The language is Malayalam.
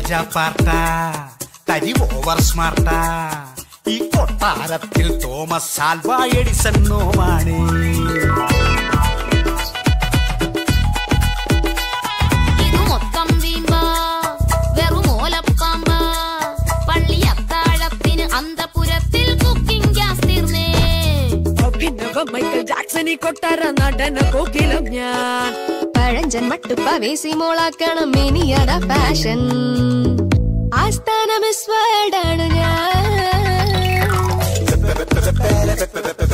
രാജാപ്പാർട്ട തരി ഓവർ സ്മാർട്ട ഈ കൊട്ടാരത്തിൽ തോമസ് ആൽവ എഡിസൺ നോമാണ് ഇത് മൊത്തം വീമ്പ വെറും ഓലപ്പാമ്പ പള്ളി അത്താഴത്തിന് അന്തപുരത്തിൽ കുക്കിംഗ് ഗ്യാസ് തീർന്നേ അഭിനവ മൈക്കൽ ജാക്സൺ ഈ കൊട്ടാര നടന കോകിലം ഞാൻ പഴഞ്ചൻ മട്ടുപ്പ വേസി മോളാക്കണം ഇനിയട ഫാഷൻ ആസ്ഥാന മിസ് വേൾഡാണ് ഞാൻ